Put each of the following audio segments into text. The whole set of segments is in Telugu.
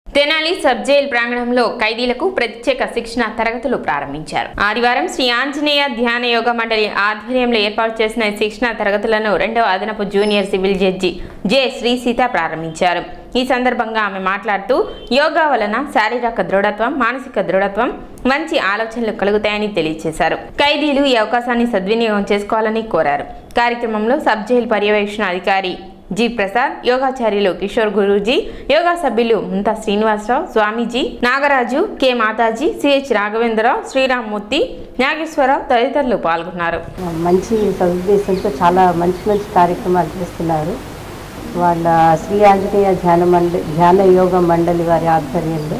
తెనాలి సబ్ జైల్ ప్రాంగణంలో ఖైదీలకు ప్రత్యేక శిక్షణ తరగతులు ప్రారంభించారు ఆదివారం శ్రీ ఆంజనేయ ధ్యాన యోగ మండలి ఆధ్వర్యంలో ఏర్పాటు చేసిన ఈ శిక్షణ తరగతులను రెండవ అదనపు junior civil judge J Sri Sita ప్రారంభించారు ఈ సందర్భంగా ఆమె మాట్లాడుతూ యోగా వలన శారీరక దృఢత్వం మానసిక దృఢత్వం మంచి ఆలోచనలు కలుగుతాయని తెలియజేశారు ఖైదీలు ఈ అవకాశాన్ని సద్వినియోగం చేసుకోవాలని కోరారు కార్యక్రమంలో సబ్ జైల్ పర్యవేక్షణ అధికారి జి ప్రసాద్ యోగాచార్యులు కిషోర్ గురూజీ యోగా సభ్యులు ముంతా శ్రీనివాసరావు స్వామీజీ నాగరాజు కె మాతాజీ సిహెచ్ రాఘవేంద్రరావు శ్రీరామ్మూర్తి నాగేశ్వరరావు తదితరులు పాల్గొన్నారు మంచి సదుద్దేశంతో చాలా మంచి మంచి కార్యక్రమాలు చేస్తున్నారు వాళ్ళ శ్రీ ఆంజనేయ ధ్యాన మండలి ధ్యాన యోగ మండలి వారి ఆధ్వర్యంలో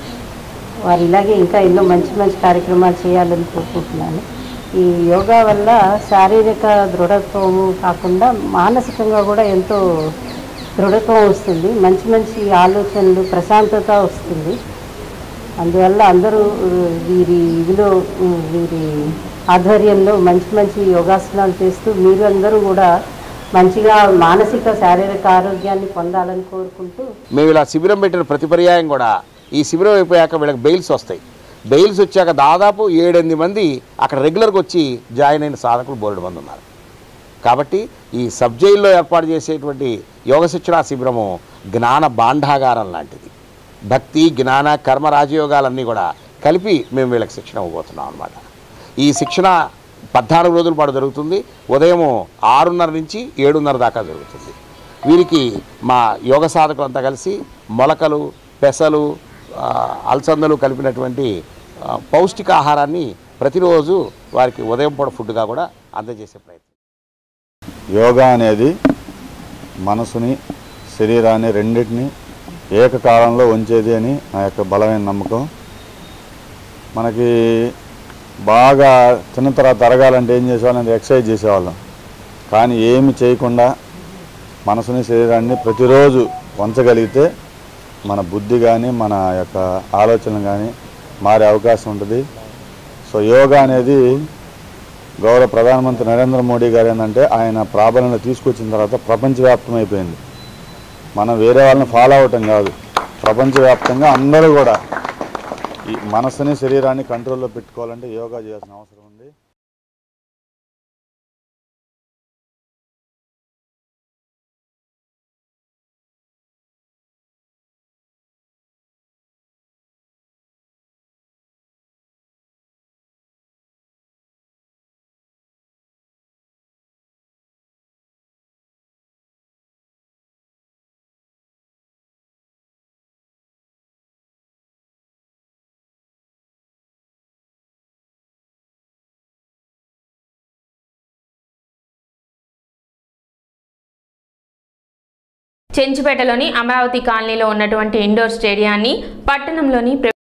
వారు ఇలాగే ఇంకా ఎన్నో మంచి మంచి కార్యక్రమాలు చేయాలని కోరుకుంటున్నాను ఈ యోగా వల్ల శారీరక దృఢత్వము కాకుండా మానసికంగా కూడా ఎంతో దృఢత్వం వస్తుంది మంచి మంచి ఆలోచనలు ప్రశాంతత వస్తుంది అందువల్ల అందరూ ఉ, వీరి ఇదిలో ఉ, వీరి ఆధ్వర్యంలో మంచి మంచి యోగాసనాలు చేస్తూ మీరు అందరూ కూడా మంచిగా మానసిక శారీరక ఆరోగ్యాన్ని పొందాలని కోరుకుంటూ మేము ఇలా శిబిరం పెట్టిన ప్రతి పర్యాయం కూడా ఈ శిబిరం అయిపోయాక వీళ్ళకి బెయిల్స్ వస్తాయి బెయిల్స్ వచ్చాక దాదాపు ఏడెనిమిది మంది అక్కడ రెగ్యులర్గా వచ్చి జాయిన్ అయిన సాధకులు బోర్డు మంది ఉన్నారు కాబట్టి ఈ సబ్ జైల్లో ఏర్పాటు చేసేటువంటి యోగ శిక్షణ శిబిరము జ్ఞాన భాండాగారం లాంటిది భక్తి జ్ఞాన కర్మ రాజయోగాలన్నీ కూడా కలిపి మేము వీళ్ళకి శిక్షణ ఇవ్వబోతున్నాం అనమాట ఈ శిక్షణ పద్నాలుగు రోజుల పాటు జరుగుతుంది ఉదయం ఆరున్నర నుంచి ఏడున్నర దాకా జరుగుతుంది వీరికి మా యోగ సాధకులంతా కలిసి మొలకలు పెసలు ఆ, అలసందలు కలిపినటువంటి ఆ, పౌష్టికాహారాన్ని ప్రతిరోజు వారికి ఉదయం పూట ఫుడ్గా కూడా అందజేసే ప్రయత్నం యోగా అనేది మనసుని శరీరాన్ని రెండింటిని ఏకకాలంలో ఉంచేది అని నా యొక్క బలమైన నమ్మకం మనకి బాగా చిన్న తర్వాత తరగాలంటే ఏం చేసేవాళ్ళం ఎక్సర్సైజ్ చేసేవాళ్ళం కానీ ఏమి చేయకుండా మనసుని శరీరాన్ని ప్రతిరోజు వంచగలిగితే మన బుద్ధి కానీ మన యొక్క ఆలోచనలు కానీ మారే అవకాశం ఉంటుంది సో యోగా అనేది గౌరవ ప్రధానమంత్రి నరేంద్ర మోడీ గారు ఏంటంటే ఆయన ప్రాబల్యంలో తీసుకొచ్చిన తర్వాత ప్రపంచవ్యాప్తం అయిపోయింది మనం వేరే వాళ్ళని ఫాలో అవటం కాదు ప్రపంచవ్యాప్తంగా అందరూ కూడా ఈ మనసుని శరీరాన్ని కంట్రోల్లో పెట్టుకోవాలంటే యోగా చేయాల్సిన అవసరం ఉంది చెంచుపేటలోని అమరావతి కాలనీలో ఉన్నటువంటి ఇండోర్ స్టేడియాన్ని పట్టణంలోని